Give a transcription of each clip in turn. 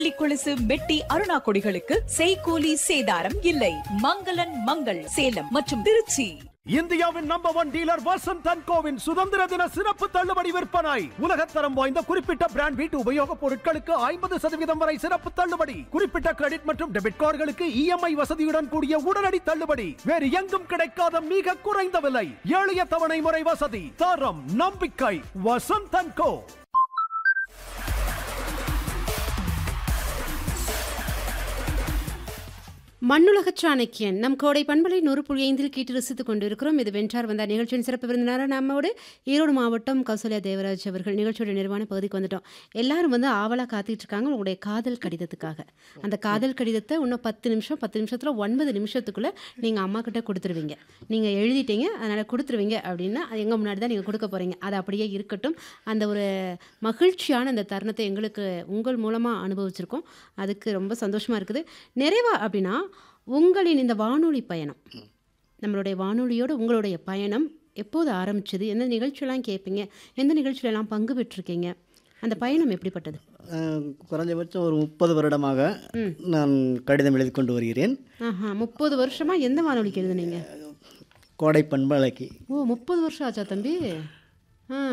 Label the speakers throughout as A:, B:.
A: வெள்ளி கொலுசு மெட்டி அருணா கொடிகளுக்கு செய்கூலி சேதாரம் இல்லை மங்களன் மங்கள் சேலம் மற்றும் திருச்சி
B: இந்தியாவின் number one dealer Vasanth and கோவின் சுதந்திர தின சிறப்பு தள்ளுபடி விற்பனை உலகத்தரம் வாய்ந்த குறிப்பிட்ட பிராண்ட் வீட்டு உபயோகப் பொருட்களுக்கு ஐம்பது சதவீதம் வரை சிறப்பு தள்ளுபடி குறிப்பிட்ட கிரெடிட் மற்றும் டெபிட் கார்டுகளுக்கு இஎம்ஐ வசதியுடன் கூடிய உடனடி தள்ளுபடி வேறு எங்கும் கிடைக்காத மிக குறைந்த விலை எளிய தவணை முறை வசதி தரம் நம்பிக்கை வசந்த் அண்ட் கோ
C: மண்ணுலக சாணக்கியன் நம் கோடை பண்பலை நூறு புள்ளி ஐந்தில் கேட்டு ரசித்துக் கொண்டிருக்கிறோம் இது வென்றார் வந்த நிகழ்ச்சியின் சிறப்பு விருந்தினராக நம்மோடு ஈரோடு மாவட்டம் கௌசல்யா தேவராஜ் அவர்கள் நிகழ்ச்சியோட நிறைவான பகுதிக்கு வந்துட்டோம் எல்லாரும் வந்து ஆவலாக காத்துட்டு இருக்காங்க உங்களுடைய காதல் கடிதத்துக்காக அந்த காதல் கடிதத்தை இன்னும் பத்து நிமிஷம் பத்து நிமிஷத்தில் ஒன்பது நிமிஷத்துக்குள்ளே நீங்கள் அம்மா கிட்ட கொடுத்துருவீங்க நீங்கள் எழுதிட்டீங்க அதனால் கொடுத்துருவீங்க அப்படின்னா அது எங்கள் முன்னாடி தான் நீங்கள் கொடுக்க போகிறீங்க அது அப்படியே இருக்கட்டும் அந்த ஒரு மகிழ்ச்சியான அந்த தருணத்தை எங்களுக்கு உங்கள் மூலமாக அனுபவிச்சிருக்கோம் அதுக்கு ரொம்ப சந்தோஷமாக இருக்குது நிறைவா அப்படின்னா உங்களின் இந்த வானொலி பயணம் நம்மளுடைய வானொலியோட உங்களுடைய பயணம் எப்போது ஆரம்பிச்சது எந்த நிகழ்ச்சியெல்லாம் கேட்பீங்க எந்த நிகழ்ச்சியிலலாம் பங்கு பெற்றிருக்கீங்க அந்த பயணம் எப்படிப்பட்டது
D: அஹ், குறைஞ்சபட்சம் ஒரு முப்பது வருடமாக நான் கடிதம் எழுதி கொண்டு வருகிறேன்
C: ஆஹா முப்பது வருஷமாக எந்த வானொலிக்கு எழுதுனீங்க
D: கோடை பண்பலைக்கு
C: ஓ முப்பது வருஷம் ஆச்சா தம்பி ஆ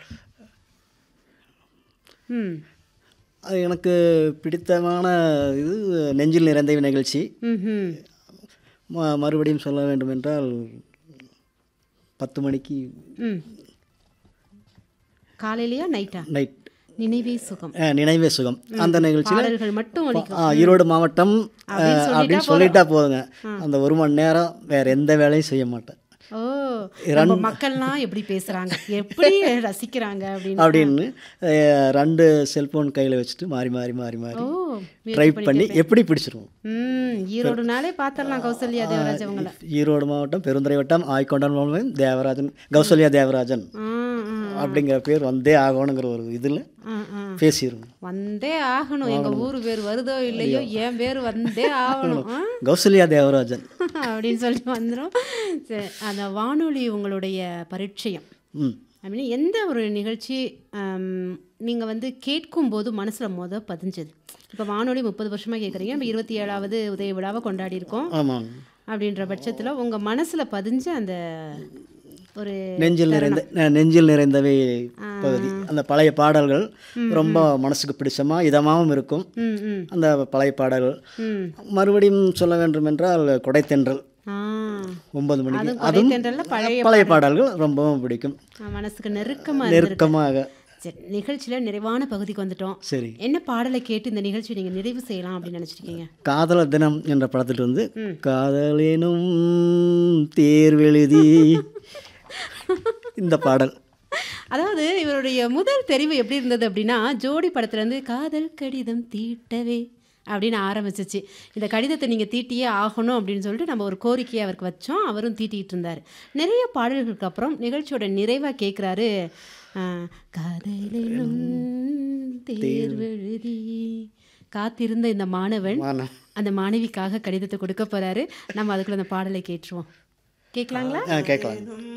C: ம்
D: அது எனக்கு பிடித்தமான இது நெஞ்சில் நிறைந்த நிகழ்ச்சி
C: ம்
D: ம- மறுபடியும் சொல்ல வேண்டுமென்றால் பத்து மணிக்கு
C: ம் காலையிலையா நைட்டா
D: நைட்
C: நினைவே சுகம்
D: அஹ், நினைவே சுகம் அந்த நிகழ்ச்சியில்
C: பாடல்கள் மட்டும் ஒலிக்கும்
D: ஆ, ஈரோடு மாவட்டம்
C: அப்படின்னு
D: அஹ்,
C: சொல்லிட்டா
D: அப்படின்னு சொல்லிட்டா போதுங்க அந்த ஒரு மணி நேரம் வேற எந்த வேலையும் செய்ய மாட்டேன்
C: ஓ நம்ம மக்கள்லாம் எப்படி பேசுறாங்க எப்படி ரசிக்கிறாங்க அப்படின்னு
D: அப்படின்னு அஹ், ரெண்டு செல்போன் கையில் வச்சுட்டு மாறி மாறி மாறி மாறி
C: ஓ
D: ட்ரை பண்ணி எப்படி பிடிச்சிருவோம்
C: ம் ஈரோடுனாலே பார்த்துடலாம் கௌசல்யா தேவராஜ் அவங்கள
D: ஈரோடு மாவட்டம் பெருந்துறை வட்டம் ஆய்கொண்டான் மாவட்டம் தேவராஜன் கௌசல்யா தேவராஜன்
C: ஆ, ஆ,
D: அப்படிங்கிற பேர் வந்தே ஆகணுங்கிற ஒரு இதில்
C: ஆ, ஆ.
D: பேசிடுவோம்
C: வந்தே ஆகணும் எங்க ஊர் பேர் வருதோ இல்லையோ என் பேர் வந்தே ஆகணும் ஆ?
D: கௌசல்யா தேவராஜன்
C: அப்படின்னு சொல்லிட்டு வந்துடும் சரி அந்த வானொலி உங்களுடைய பரிச்சயம்
D: ம்
C: அப்படின்னு எந்த ஒரு நிகழ்ச்சி நீங்கள் வந்து கேட்கும்போது மனசில் முத பதிஞ்சது இப்போ வானொலி முப்பது வருஷமாக கேட்குறீங்க நம்ம இருபத்தி ஏழாவது உதய விழாவை கொண்டாடி இருக்கோம்
D: ஆமாங்க
C: அப்படின்ற பட்சத்தில் உங்கள் மனசில் பதிஞ்ச அந்த ஒரு
D: நெஞ்சில் நிறைந்த நெ- நெஞ்சில் நிறைந்தவை பகுதி அந்த பழைய பாடல்கள் ரொம்ப மனசுக்கு பிடிச்சமா இதமாகவும் இருக்கும்
C: ம் ம்
D: அந்த பழைய பாடல்கள்
C: ம்
D: மறுபடியும் சொல்ல வேண்டும் என்றால் கொடைத்தென்றல்
C: ஆ
D: ஒன்பது மணிக்கு
C: அதுவும்
D: அதுவும்
C: கொடைத்தென்றல்ல பழைய
D: பழைய பாடல்கள் ரொம்பவும் பிடிக்கும்
C: மனசுக்கு நெருக்கமாக இருந்திருக்கு
D: நெருக்கமாக
C: சரி நிகழ்ச்சியில் நிறைவான பகுதிக்கு வந்துட்டோம்
D: சரி
C: என்ன பாடலை கேட்டு இந்த நிகழ்ச்சி நீங்கள் நிறைவு செய்யலாம் அப்படின்னு நினச்சிருக்கீங்க
D: காதலர் தினம் என்ற படத்திலிருந்து காதலேனும் தேர்வெழுதி இந்த பாடல்
C: அதாவது இவருடைய முதல் தெரிவு எப்படி இருந்தது அப்படின்னா ஜோடி படத்துலேருந்து காதல் கடிதம் தீட்டவே அப்படின்னு ஆரம்பிச்சிச்சு இந்த கடிதத்தை நீங்கள் தீட்டியே ஆகணும் அப்படின்னு சொல்லிட்டு நம்ம ஒரு கோரிக்கையை அவருக்கு வச்சோம் அவரும் தீட்டிகிட்டு இருந்தார் நிறைய பாடல்களுக்கு அப்புறம் நிகழ்ச்சியோட நிறைவாக கேட்குறாரு காதலும் தேர்வெழுதி காத்திருந்த இந்த மாணவன்
D: மாணவன்.
C: அந்த மாணவிக்காக கடிதத்தை கொடுக்க போறாரு நம்ம அதுக்குள்ள அந்த பாடலை கேட்டுருவோம் கேட்கலாங்களா
D: ஆ கேட்கலாம்